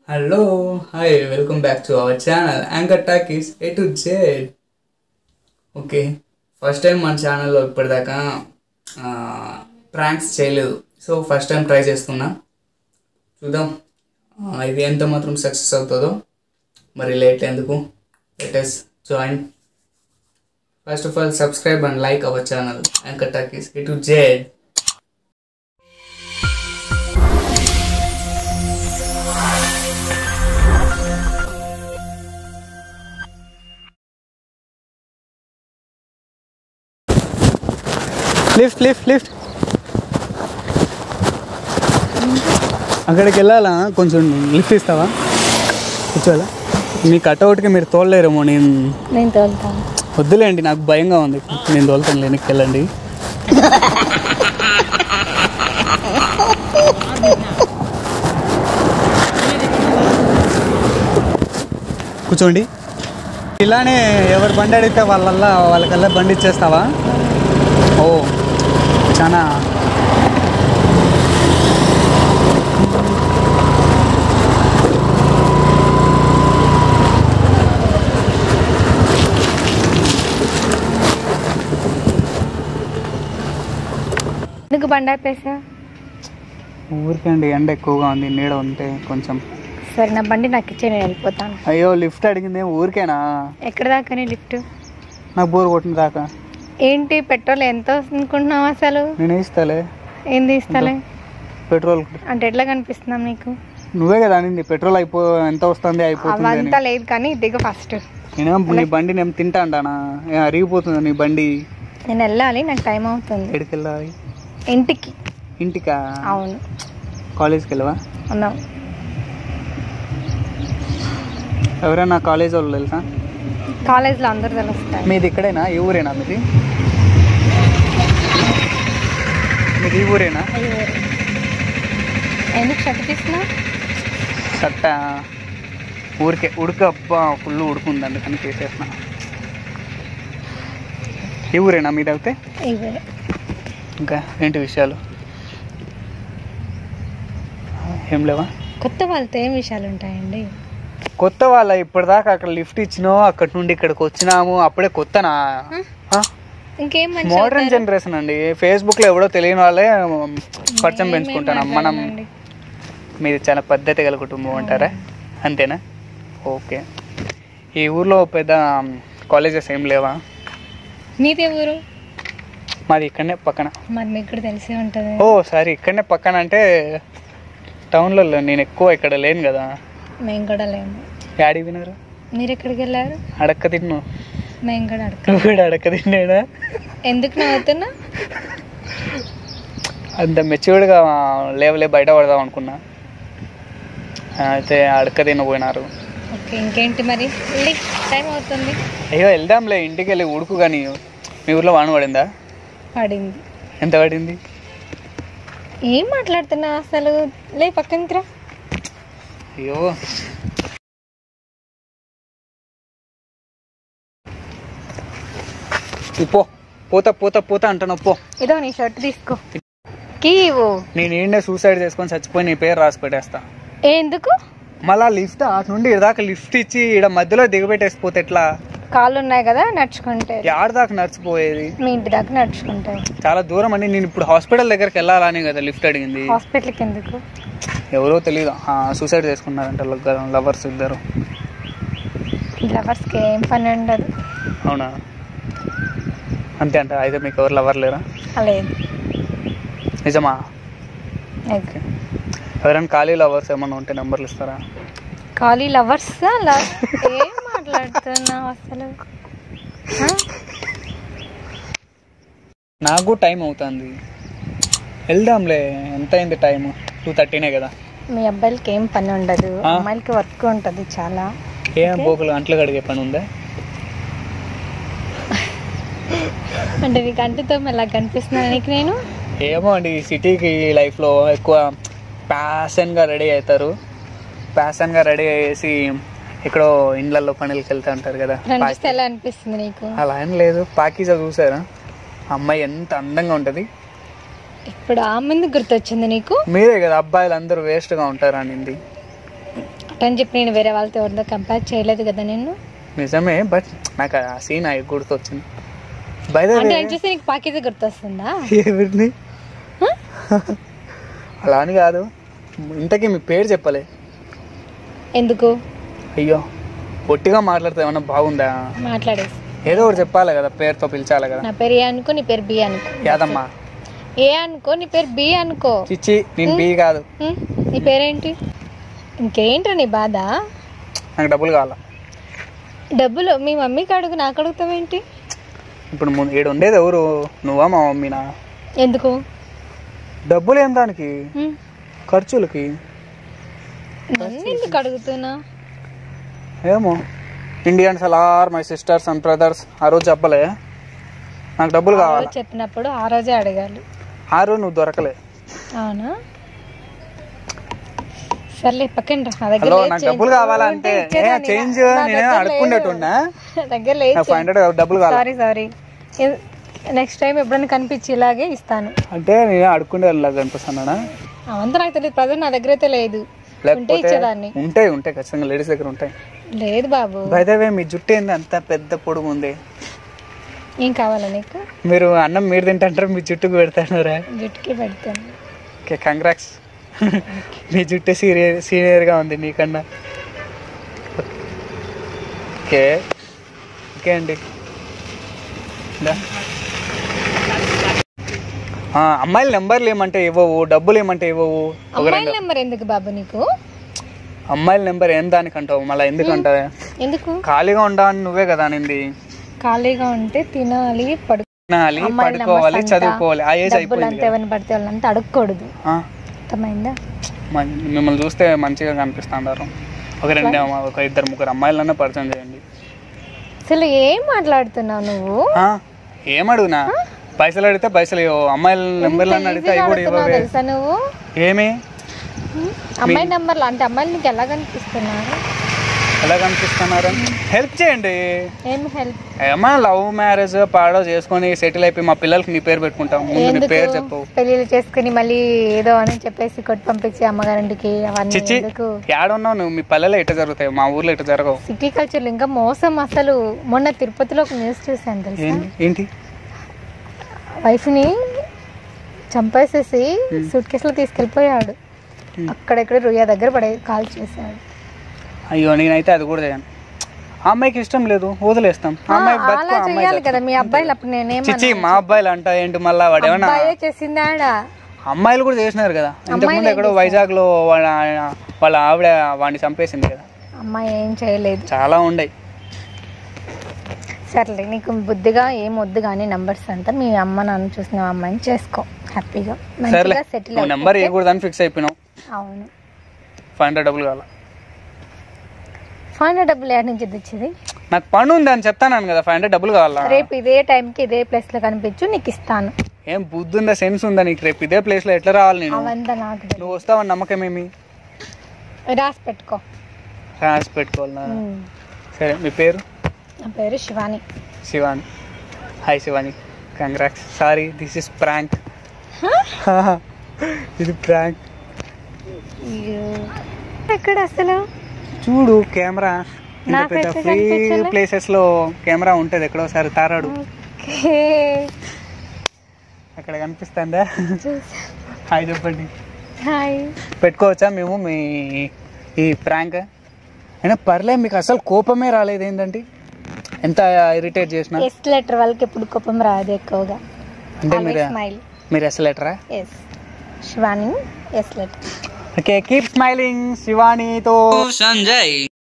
Hello hi welcome back to our channel anchor talkies A to Z okay first time మన ఛానల్లో ఇప్పటిదాకా pranks చేయలేదు so first time try చేస్తున్నా చూద్దాం ఆ, ఇది ఎంత మాత్రం సక్సెస్ అవుతుందో మరి లేట్ ఎందుకు let's join first of all subscribe and like our channel anchor talkies A to Z lift lift lift అక్కడికి వెళ్ళాలా కొంచెం లిఫ్ట్ ఇస్తావా కూర్చోవాలా మీ కట్అవుట్కి మీరు తోలలేరేమో నేను నేను తోలుతాను వద్దులేండి నాకు భయంగా ఉంది నేను తోలుతాను వెనక్కి వెళ్ళండి కూర్చోండి ఇలానే ఎవరు బండి అడిగితే వాళ్ళల్లా వాళ్ళకల్లా బండి ఇచ్చేస్తావా ఓ చాలా ఎందుకు బండి ఆపేసా ఊరికండి ఎండ ఎక్కువగా ఉంది నీడ ఉంటే కొంచెం సరే నా బండి నాకు ఇచ్చే నేను వెళ్ళిపోతాను అయ్యో లిఫ్ట్ అడిగింది ఊరికేనా ఎక్కడ దాకానే లిఫ్ట్ నాకు బోర్ కొట్టిన దాకా ఏంటి పెట్రోల్ ఎంత వస్తుంది అనుకుంటున్నావు అసలు నేను ఇస్తాలే ఏం తీస్తాలే పెట్రోల్ అంటే ఎట్లా కనిపిస్తున్నాం నీకు నువ్వే కదా అనింది పెట్రోల్ అయిపో ఎంత వస్తుంది అయిపోతుంది అని అవంతా లేదు కానీ దిగు ఫస్ట్ నేనేం నీ బండి నేను తింటా అంటానా ఏ, అరిగిపోతుంది నీ బండి నేను వెళ్ళాలి నాకు టైం అవుతుంది ఎక్కడికి వెళ్ళాలి ఇంటికి ఇంటికా అవును కాలేజ్కి వెళ్ళవా ఉన్నాం ఎవరైనా కాలేజ్ వాళ్ళు తెలుసా కాలేజ్లో అందరు తెలుస్తారు మీది ఇక్కడేనా ఈ ఊరేనా మీది మీది ఈ ఊరేనా అయ్యో. ఎందుకు షర్ట్ తీసుకున్నావు సట్ట ఊరికే ఉడక అబ్బా ఫుల్ ఉడుకుంది అందుకని చేసేసిన ఈ ఊరేనా మీది అయితే ఇవే ఇంకా ఏంటి విషయాలు ఏం లేవా కొత్త వాళ్ళతో ఏం విషయాలు ఉంటాయండి కొత్త వాళ్ళ ఇప్పటిదాకా అక్కడ లిఫ్ట్ ఇచ్చినావు అక్కడ నుండి ఇక్కడికి వచ్చినాము అప్పుడే కొత్తనా ఇంకేం మంచి మోడర్న్ జనరేషన్ అండి ఫేస్బుక్ లో ఎవడో తెలియని వాళ్ళే పరిచయం పెంచుకుంటున్నాం మనం మీది చాలా పద్ధతి గల కుటుంబం అంటారా అంతేనా ఓకే ఈ ఊర్లో పెద్ద కాలేజెస్ ఏం లేవా మీదే ఊరు మాది ఇక్కడనే పక్కన మరి మీకు కూడా తెలిసే ఉంటుంది ఓ సారీ ఇక్కడనే పక్కన అంటే టౌన్లో నేను ఎక్కువ ఇక్కడ లేను కదా మేము కూడా లేము యాడి వినరు మీరు ఎక్కడికి వెళ్ళారు అడక్క తిన్ను మేము కూడా అడగ నువ్వు కూడా అడక్క తిన్నాడా ఎందుకు నవ్వుతున్నా అంత మెచ్యూర్డ్గా లేవలే బయట పడదాం అనుకున్నా అయితే అడక్క తినపోయినారు ఓకే ఇంకేంటి మరి వెళ్ళి టైం అవుతుంది అయ్యో వెళ్దాంలే ఇంటికి వెళ్ళి ఉడుకు కానీ మీ ఊర్లో వాన పడిందా పడింది ఎంత పడింది ఏం మాట్లాడుతున్నా అసలు లే పక్కన రా అయ్యో ఈ పో పోతా పోతా పోతా అంటున్నావు పో ఇదో నీ షర్ట్ తీసుకో కీ ఇవ్వు నేను ఏండే సూసైడ్ చేసుకొని చచ్చిపోయి నీ పేరు రాసి పెట్టేస్తా ఏ, ఎందుకు మళ్ళా లిఫ్ట్ అటు నుండి ఇదాకా లిఫ్ట్ ఇచ్చి ఇక్కడ మధ్యలో దిగబెట్టేసిపోతే ఎట్లా కాళ్ళు ఉన్నాయి కదా నడుచుకుంటే యాడ దాకా నడిచిపోయేది మీ ఇంటి దాకా నడుచుకుంటే చాలా దూరం అండి నేను ఇప్పుడు హాస్పిటల్ దగ్గరికి వెళ్ళాలని కదా లిఫ్ట్ అడిగింది హాస్పిటల్కి ఎందుకు ఎవరో తెలియదు సూసైడ్ చేసుకున్నారంట లవర్స్ ఇద్దరు ఈ లవర్స్కి ఏం పని ఉండదు అవునా అంతే అంట అయితే మీకు ఎవరు లవర్ లేరా లేదు నిజమా లేదు ఎవరైనా ఖాళీ లవర్స్ ఏమన్నా ఉంటే నెంబర్లు ఇస్తారా ఖాళీ లవర్స్ ఏం మాట్లాడుతున్నావు అసలు ఆ? నాకు టైం అవుతుంది వెళ్దాంలే ఎంత అయింది టైం టూ థర్టీనే కదా మీ అబ్బాయిలకి ఏం పని ఉండదు ఆ? అమ్మాయిలకి వర్క్ ఉంటుంది చాలా ఏం పోకులు అంట్లు కడిగే పని ఉందా అంటే నీకు అంటితో ఎలా కనిపిస్తున్నాను నీకు నేను ఏమో అండి ఈ సిటీకి లైఫ్లో ఎక్కువ ప్యాషన్గా రెడీ అవుతారు ప్యాషన్గా రెడీ అయ్యేసి ఎక్కడో ఇండ్లలో పనులకి వెళ్తూ ఉంటారు కదా నన్ను చూస్తే ఎలా అనిపిస్తుంది నీకు అలా ఏం లేదు పాకీజా చూసారా అమ్మాయి ఎంత అందంగా ఉంటుంది ఇప్పుడు ఆ ముందు గుర్తొచ్చింది నీకు మీరే కదా అబ్బాయిలు అందరూ వేస్ట్గా ఉంటారు అనింది అట్టని చెప్పి నేను వేరే వాళ్ళతో ఎవరితో కంపేర్ చేయలేదు కదా నేను నిజమే బట్ నాకు ఆ సీన్ అవి గుర్తొచ్చింది బై ద అంటే నేను చూస్తే నీకు పాకిజ గుర్తొస్తుందా ఎవరిని అలా అని కాదు ఇంతకీ మీ పేరు చెప్పలే ఎందుకు అయ్యో పొట్టిగా మాట్లాడితే ఏమన్నా బాగుందా మాట్లాడేసి ఏదో ఒకటి చెప్పాలి కదా పేరుతో పిలిచాలి కదా నా పేరు ఏ అనుకో నీ పేరు బి అనుకో యాదమ్మా ఏ అనుకో నీ పేరు బి అనుకో చిచ్చి నేను బి కాదు ఉం? నీ పేరేంటి ఇంకేంట్రా నీ బాధ నాకు డబ్బులు కావాలా డబ్బులు మీ మమ్మీకి అడుగు నాకు అడుగుతావేంటి ఇప్పుడు ముందు ఏడు ఉండేది ఎవరు నువ్వా మా మమ్మీనా ఎందుకు డబ్బులు ఏం దానికి ఉం? ఖర్చులకి నన్ను ఎందుకు అడుగుతున్నా ఏమో Indians all are my sisters and brothers ఆ రోజు చెప్పలే నాకు డబ్బులు ఆ కావాలి రోజు చెప్పినప్పుడు ఆ రోజే అడగాలి ఆ రోజు నువ్వు దొరకలే అవునా సర్లే పక్కన రా నా దగ్గర హలో లేదు నాకు change. డబ్బులు కావాలంటే ఉంటే ఇచ్చేదాన్ని. చేంజ్ నా నేనే దగ్గర అడుక్కుండేటున్నా లేదు. నా దగ్గర లేదు నాకు ఫైవ్ హండ్రెడ్ డబ్బులు కావాలి సారీ సారీ నెక్స్ట్ టైం ఎప్పుడైనా కనిపించి ఇలాగే ఇస్తాను అంటే నేనే అడుక్కుండే లాగా కనిపిస్తున్నానా అవంతా నాకు తెలియదు ప్రజెంట్ నా దగ్గర అయితే లేదు ఉంటే లేకపోతే ఇచ్చేదాన్ని ఉంటాయి ఉంటాయి ఖచ్చితంగా లేడీస్ దగ్గర ఉంటాయి లేదు బాబు బైదవే మీ జుట్టు ఏంది అంత పెద్ద పొడుగు ఉంది ఏం కావాలా నీకు మీరు అన్నం మీరు తింటాంటారు మీ జుట్టుకు పెడతానురా జుట్టుకి పెడతాను ఓకే కంగ్రాక్స్ మీ జుట్టు సీనియర్ సీనియర్గా ఉంది నీకన్నా ఓకే ఓకే అండి దా. ఆ, అమ్మాయిల నెంబర్లు ఏమంటే ఇవ్వవు డబ్బులు ఏమంటే ఇవ్వవు ఒక అమ్మాయి రెండు నెంబర్ ఎందుకు బాబు నీకు అమ్మాయిల నెంబర్ ఏం దానికంటావు మళ్ళీ ఎందుకంటావే ఎందుకు ఖాళీగా ఉండవని నువ్వే కదా అనింది ఖాళీగా ఉంటే తినాలి పడు తినాలి అమ్మాయిల పడుకోవాలి numbers అంతా, చదువుకోవాలి ఆ ఏజ్ డబ్బులు అయిపోయింది అంతా ఎవరిని పడితే వాళ్ళంతా అడగకూడదు ఆ, అర్థమైందా మ- మిమ్మల్ని చూస్తే మంచిగా కనిపిస్తున్నారు ఒక రెండు ఒక ఇద్దరు ముగ్గురు అమ్మాయిలన్నా పరిచయం చేయండి అసలు ఏం మాట్లాడుతున్నావు నువ్వు ఆ, ఏం అడుగునా పైసలు అడిగితే పైసలు ఇవ్వవు అమ్మాయిల నెంబర్లు అని అడిగితే అవి కూడా అడుగుతున్నావు ఇవ్వవే తెలుసా నువ్వు ఏమి హ్మ్? అమ్మాయి నెంబర్లు అంటే అమ్మాయిలు నీకు ఎలా కనిపిస్తున్నారు ఎలా కనిపిస్తున్నారు హెల్ప్ చేయండి ఏం హెల్ప్ ఏమన్నా లవ్ మ్యారేజ్ పాడో చేసుకొని సెటిల్ అయిపోయి మా పిల్లలకి నీ పేరు పెట్టుకుంటాం ముందు నీ ఎందుకు పేరు చెప్పు పెళ్ళిళ్ళు చేసుకుని మళ్ళీ ఏదో అని చెప్పేసి కొట్టి పంపించి అమ్మగారింటికి అవన్నీ చిచ్చి ఎందుకు ఏడున్నావు నువ్వు మీ పల్లెలో ఇట్ట జరుగుతాయి మా ఊర్లో ఇట్ట జరగవు సిటీ కల్చర్ ఇంకా మోసం అసలు మొన్న తిరుపతిలో ఒక న్యూస్ చూసాను తెలుసా ఏంటి ఏంటి వైఫ్ ని చంపేసేసి సూట్ కేసులో తీసుకెళ్ళిపోయాడు అక్కడెక్కడ రుయా దగ్గర పడే కాల్ చేశాడు అయ్యో నేనైతే అది కూడా చేయను ఆ అమ్మాయికి ఇష్టం లేదు వదిలేస్తాం ఆ అమ్మాయి బతుకు అలా ఆ అమ్మాయి చెయ్యాలి చచ్చి- కదా మీ అబ్బాయిలు అప్పుడు నేనేమన్నా చిచ్చి మా అబ్బాయిలు అంట ఏంటి మళ్ళా వాడు ఏమన్నా అబ్బాయే చేసిందాడా అమ్మాయిలు కూడా చేసినారు కదా ఇంతకుముందు ఎక్కడో వైజాగ్ లో వాళ్ళ వాళ్ళ ఆవిడ వాడిని చంపేసింది కదా అమ్మాయి ఏం చేయలేదు చాలా ఉండయి సర్లే నీకు బుద్ధిగా ఏం వద్దు కానీ నంబర్స్ అంతా మీ అమ్మ నాన్న చూసిన అమ్మాయిని చేసుకో హ్యాపీగా సర్లే మంచిగా సెటిల్ నువ్వు నెంబర్ ఇవ్వకూడదని ఫిక్స్ అయిపోయినావు అవును ఫైవ్ హండ్రెడ్ డబ్బులు కావాలి ఫైవ్ హండ్రెడ్ డబ్బులు ఎక్కడి నుంచి తెచ్చేది నాకు పని ఉంది అని చెప్తాను కదా ఫైవ్ హండ్రెడ్ డబ్బులు కావాలా రేపు ఇదే టైంకి ఇదే ప్లేస్ లో కనిపించు నీకు ఇస్తాను ఏం బుద్ధి ఉందా సెన్స్ ఉందా నీకు రేపు ఇదే ప్లేస్ లో ఎట్లా రావాలి నేను అవంతా నాకు తెలియదు. నువ్వు వస్తావని నమ్మకం ఏమి రాసి పెట్టుకో రాసి పెట్టుకోవాలనా ఉమ్. సరే మీ పేరు నా పేరు Shivani Shivani hi Shivani congrats sorry this is prank ఇది ప్రాంక్ అయ్యో. ఎక్కడ అసలు చూడు కెమెరా ఇంత పెద్ద నాకైతే ఫ్రీ కనిపించలే. ప్లేసెస్ లో కెమెరా ఉంటది ఎక్కడోసారి తారాడు ఓకే. అక్కడ కనిపిస్తుందా చూసా. హాయ్ చెప్పండి హాయ్ పెట్టుకోవచ్చా మేము మీ ఈ ప్రాంక్ అయినా పర్లే మీకు అసలు కోపమే రాలేదు ఏంటంటే ఎంత ఇరిటేట్ చేసిన ఎస్ లెటర్ వాళ్ళకి ఎప్పుడు కోపం రాదు ఎక్కువగా అంటే మీరు స్మైల్ మీరు అసలు ఎట్రా S Shivani S letter okay keep smiling శివానీతో సంజయ్